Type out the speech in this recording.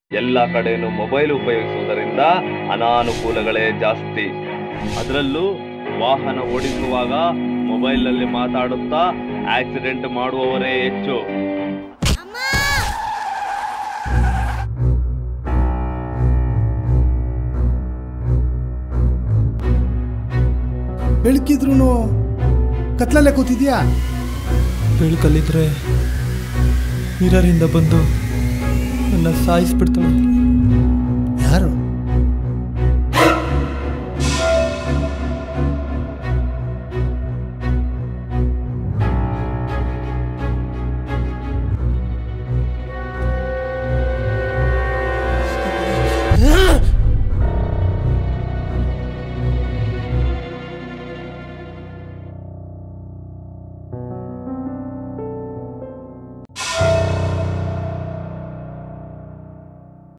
ಎಲ್ಲ ಕಡೆನೂ ಮೊಬೈಲ್ ಉಪಯೋಗಿಸುವುದರಿಂದ ಅನಾನುಕೂಲಗಳೇ ಜಾಸ್ತಿ ಅದರಲ್ಲೂ ವಾಹನ ಓಡಿಸುವಾಗ ಮೊಬೈಲ್ನಲ್ಲಿ ಮಾತಾಡುತ್ತಾ ಆಕ್ಸಿಡೆಂಟ್ ಮಾಡುವವರೇ ಹೆಚ್ಚು ಬೆಳಕಿದ್ರು ಕತ್ಲಲ್ಲೇ ಕೂತಿದ್ಯಾ ಬೆಳಕಲ್ಲಿದ್ರೆ ಮಿರರಿಂದ ಬಂದು ನನ್ನ ಸಾಯಿಸ್ಬಿಡ್ತಾಳೆ ಯಾರು